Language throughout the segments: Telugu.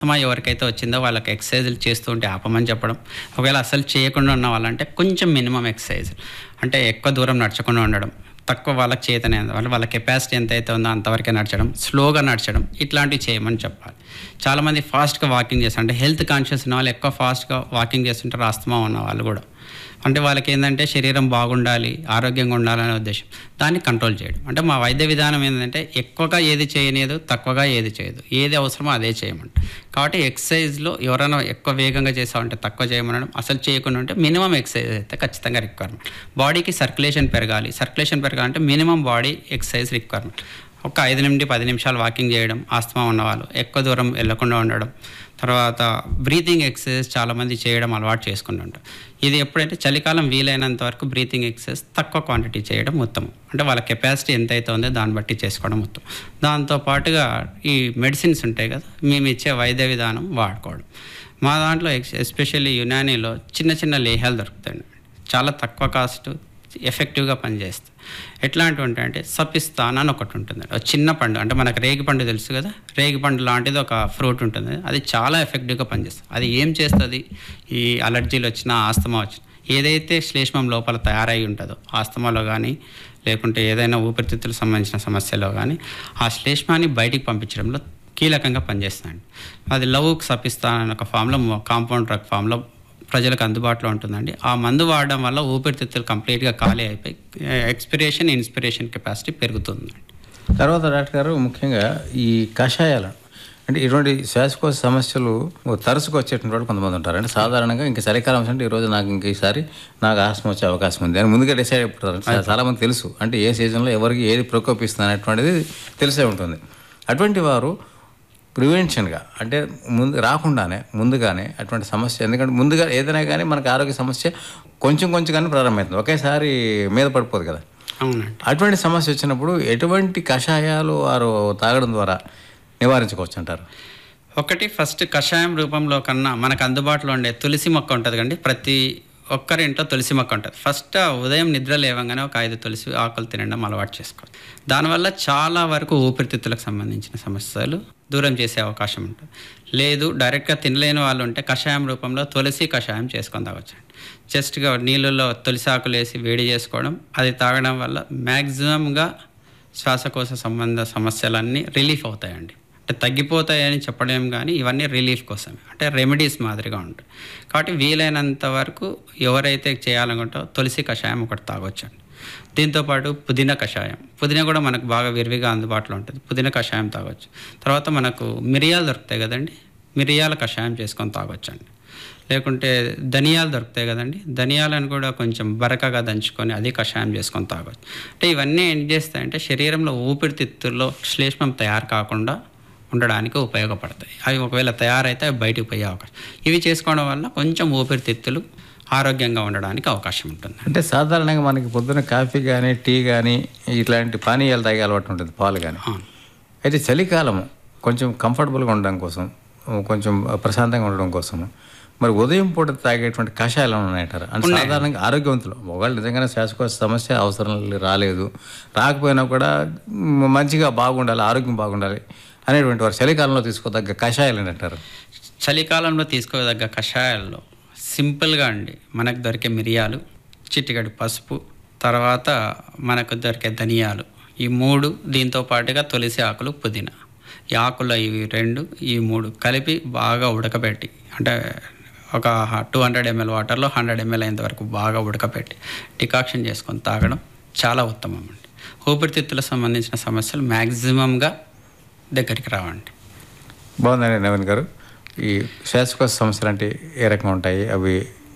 ఆస్తమా ఎవరికైతే వచ్చిందో వాళ్ళకి ఎక్సర్సైజులు చేస్తూ ఉంటే ఆపమని చెప్పడం ఒకవేళ అసలు చేయకుండా ఉన్న వాళ్ళంటే కొంచెం మినిమం ఎక్సర్సైజ్ అంటే ఎక్కువ దూరం నడచకుండా ఉండడం తక్కువ వాళ్ళకి చేతనే వాళ్ళ వాళ్ళ కెపాసిటీ ఎంత అయితే ఉందో అంతవరకే నడచడం స్లోగా నడచడం ఇట్లాంటివి చేయమని చెప్పాలి చాలామంది ఫాస్ట్గా వాకింగ్ చేస్తారు అంటే హెల్త్ కాన్షియస్ ఉన్న వాళ్ళు ఎక్కువ ఫాస్ట్గా వాకింగ్ చేస్తుంటారు ఆస్తమా ఉన్న వాళ్ళు కూడా అంటే వాళ్ళకి ఏంటంటే శరీరం బాగుండాలి ఆరోగ్యంగా ఉండాలనే ఉద్దేశం దాన్ని కంట్రోల్ చేయడం అంటే మా వైద్య విధానం ఏంటంటే ఎక్కువగా ఏది చేయలేదు తక్కువగా ఏది చేయదు ఏది అవసరమో అదే చేయమంట కాబట్టి ఎక్సర్సైజ్లో ఎవరైనా ఎక్కువ వేగంగా చేసామంటే తక్కువ చేయమనడం అసలు చేయకుండా ఉంటే మినిమం ఎక్సర్సైజ్ అయితే ఖచ్చితంగా రిక్వైర్మెంట్ బాడీకి సర్క్యులేషన్ పెరగాలి సర్క్యులేషన్ పెరగాలంటే మినిమం బాడీ ఎక్సర్సైజ్ రిక్వైర్మెంట్ ఒక ఐదు నుండి పది నిమిషాలు వాకింగ్ చేయడం ఆస్తమా ఉన్నవాళ్ళు ఎక్కువ దూరం వెళ్ళకుండా ఉండడం తర్వాత బ్రీతింగ్ ఎక్సర్సైజ్ చాలామంది చేయడం అలవాటు చేసుకుంటుంటారు ఇది ఎప్పుడైతే చలికాలం వీలైనంత వరకు బ్రీతింగ్ ఎక్సర్సైజ్ తక్కువ క్వాంటిటీ చేయడం ఉత్తమం అంటే వాళ్ళ కెపాసిటీ ఎంతైతే ఉందో దాన్ని బట్టి చేసుకోవడం ఉత్తమం దాంతో పాటుగా ఈ మెడిసిన్స్ ఉంటాయి కదా మేము ఇచ్చే వైద్య విధానం వాడుకోవడం మా దాంట్లో ఎక్స్ ఎస్పెషల్లీ యునానీలో చిన్న చిన్న లేహాలు దొరుకుతాయి చాలా తక్కువ కాస్ట్ ఎఫెక్టివ్గా పనిచేస్తాయి ఎట్లాంటివి ఉంటాయంటే సపిస్తాన్ అని ఒకటి ఉంటుంది ఒక చిన్న పండు అంటే మనకు రేగి పండు తెలుసు కదా రేగి పండు లాంటిది ఒక ఫ్రూట్ ఉంటుంది అది చాలా ఎఫెక్టివ్గా పనిచేస్తుంది అది ఏం చేస్తుంది ఈ అలర్జీలు వచ్చినా ఆస్తమా వచ్చినా ఏదైతే శ్లేష్మం లోపల తయారై ఉంటుందో ఆస్తమాలో కానీ లేకుంటే ఏదైనా ఊపిరితిత్తులకు సంబంధించిన సమస్యలో కానీ ఆ శ్లేష్మాన్ని బయటికి పంపించడంలో కీలకంగా పనిచేస్తుందండి అది లవ్కు సపిస్తాన్ అనే ఒక ఫామ్లో కాంపౌండ్ డ్రగ్ ఫామ్లో ప్రజలకు అందుబాటులో ఉంటుందండి ఆ మందు వాడడం వల్ల ఊపిరితిత్తులు కంప్లీట్గా ఖాళీ అయిపోయి ఎక్స్పిరేషన్ ఇన్స్పిరేషన్ కెపాసిటీ పెరుగుతుందండి తర్వాత డాక్టర్ గారు ముఖ్యంగా ఈ కషాయాలు అంటే ఇటువంటి శ్వాసకోశ సమస్యలు తరచుగా వచ్చేటువంటి వాళ్ళు కొంతమంది ఉంటారు అంటే సాధారణంగా ఇంకా చలికాలం అంటే ఈరోజు నాకు ఇంక ఈసారి నాకు ఆస్మ వచ్చే అవకాశం ఉంది అని ముందుగా డిసైడ్ అయిపోతారు చా- చాలా మంది తెలుసు అంటే ఏ సీజన్లో ఎవరికి ఏది ప్రకోపిస్తుంది అనేటువంటిది తెలిసే ఉంటుంది అటువంటి వారు ప్రివెన్షన్గా అంటే ముందు రాకుండానే ముందుగానే అటువంటి సమస్య ఎందుకంటే ముందుగా ఏదైనా కానీ మనకు ఆరోగ్య సమస్య కొంచెం కొంచెం కానీ ప్రారంభమవుతుంది ఒకేసారి మీద పడిపోదు కదా అవునండి అటువంటి సమస్య వచ్చినప్పుడు ఎటువంటి కషాయాలు వారు తాగడం ద్వారా నివారించుకోవచ్చు అంటారు ఒకటి ఫస్ట్ కషాయం రూపంలో కన్నా మనకు అందుబాటులో ఉండే తులసి మొక్క ఉంటుంది కండి ప్రతి ఒక్కరి ఇంట్లో తులసి మొక్క ఉంటుంది ఫస్ట్ ఆ ఉదయం నిద్ర లేవగానే ఒక ఐదు తులసి ఆకులు తినడం అలవాటు చేసుకోవాలి దానివల్ల చాలా వరకు ఊపిరితిత్తులకు సంబంధించిన సమస్యలు దూరం చేసే అవకాశం ఉంటుంది లేదు డైరెక్ట్గా తినలేని వాళ్ళు ఉంటే కషాయం రూపంలో తులసి కషాయం చేసుకొని తాగొచ్చండి జస్ట్గా నీళ్ళల్లో తులసి ఆకులు వేసి వేడి చేసుకోవడం అది తాగడం వల్ల మ్యాక్సిమంగా శ్వాసకోశ సంబంధ సమస్యలన్నీ రిలీఫ్ అవుతాయండి అంటే తగ్గిపోతాయని చెప్పలేం కానీ ఇవన్నీ రిలీఫ్ కోసమే అంటే రెమెడీస్ మాదిరిగా ఉంటాయి కాబట్టి వీలైనంత వరకు ఎవరైతే చేయాలనుకుంటో తులసి కషాయం ఒకటి తాగొచ్చండి దీంతోపాటు పుదీనా కషాయం పుదీనా కూడా మనకు బాగా విరివిగా అందుబాటులో ఉంటుంది పుదీనా కషాయం తాగొచ్చు తర్వాత మనకు మిరియాలు దొరుకుతాయి కదండి మిరియాల కషాయం చేసుకొని తాగొచ్చండి లేకుంటే ధనియాలు దొరుకుతాయి కదండి ధనియాలను కూడా కొంచెం బరకగా దంచుకొని అది కషాయం చేసుకొని తాగొచ్చు అంటే ఇవన్నీ ఏం చేస్తాయంటే శరీరంలో ఊపిరితిత్తుల్లో శ్లేష్మం తయారు కాకుండా ఉండడానికి ఉపయోగపడతాయి అవి ఒకవేళ తయారైతే అవి బయటకు పోయే అవకాశం ఇవి చేసుకోవడం వల్ల కొంచెం ఊపిరితిత్తులు ఆరోగ్యంగా ఉండడానికి అవకాశం ఉంటుంది అంటే సాధారణంగా మనకి పొద్దున కాఫీ కానీ టీ కానీ ఇట్లాంటి పానీయాలు తాగే అలవాటు ఉంటుంది పాలు కానీ అవును. అయితే చలికాలం కొంచెం కంఫర్టబుల్గా ఉండడం కోసం కొంచెం ప్రశాంతంగా ఉండడం కోసం మరి ఉదయం పూట తాగేటువంటి కషాయాలు ఏమైనా ఉన్నాయంటారు అంటే సాధారణంగా ఆరోగ్యవంతులు ఒకవేళ నిజంగానే శ్వాసకోశ సమస్య అవసరం రాలేదు రాకపోయినా కూడా మ్, మంచిగా బాగుండాలి ఆరోగ్యం బాగుండాలి అనేటువంటి వారు చలికాలంలో తీసుకోదగ్గ కషాయాలు ఏంటంటారు చలికాలంలో తీసుకోదగ్గ కషాయాల్లో సింపుల్గా అండి మనకు దొరికే మిరియాలు చిటికడి పసుపు తర్వాత మనకు దొరికే ధనియాలు ఈ మూడు దీంతో పాటుగా తులసి ఆకులు పుదీనా ఈ ఆకులు ఇవి రెండు ఈ మూడు కలిపి బాగా ఉడకబెట్టి అంటే ఒక టూ హండ్రెడ్ ఎంఎల్ వాటర్లో హండ్రెడ్ ఎంఎల్ అయ్యేంత వరకు బాగా ఉడకబెట్టి డికాక్షన్ చేసుకొని తాగడం చాలా ఉత్తమం అండి ఊపిరితిత్తులకు సంబంధించిన సమస్యలు మ్యాక్సిమంగా దగ్గరికి రావండి బాగుందండి నవీన్ గారు ఈ శ్వాసకోశ సమస్యలు అంటే ఏ రకంగా ఉంటాయి అవి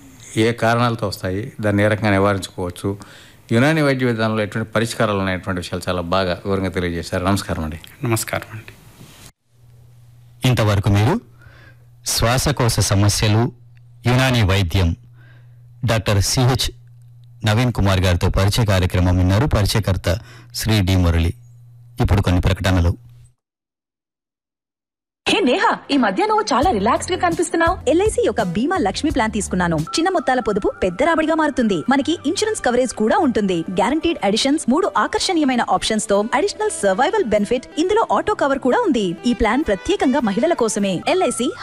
ఏ కారణాలతో వస్తాయి దాన్ని ఏ రకంగా నివారించుకోవచ్చు యునాని వైద్య విధానంలో ఎటువంటి పరిష్కారాలు ఉన్నాయటువంటి విషయాలు చాలా బాగా వివరంగా తెలియజేశారు నమస్కారం అండి నమస్కారం అండి ఇంతవరకు మీరు శ్వాసకోశ సమస్యలు యునాని వైద్యం డాక్టర్ సిహెచ్ నవీన్ కుమార్ గారితో పరిచయ కార్యక్రమం విన్నారు పరిచయకర్త శ్రీ డి మురళి ఇప్పుడు కొన్ని ప్రకటనలు హే నేహా ఈ మధ్య నువ్వు చాలా రిలాక్స్డ్ గా కనిపిస్తున్నావు ఎల్ఐసి యొక్క బీమా లక్ష్మి ప్లాన్ తీసుకున్నాను చిన్న మొత్తాల పొదుపు పెద్ద రాబడిగా మారుతుంది మనకి ఇన్సూరెన్స్ కవరేజ్ కూడా ఉంటుంది గ్యారంటీడ్ అడిషన్స్ మూడు ఆకర్షణీయమైన ఆప్షన్స్ తో అడిషనల్ సర్వైవల్ బెనిఫిట్ ఇందులో ఆటో కవర్ కూడా ఉంది ఈ ప్లాన్ ప్రత్యేకంగా మహిళల కోసమే ఎల్ఐసి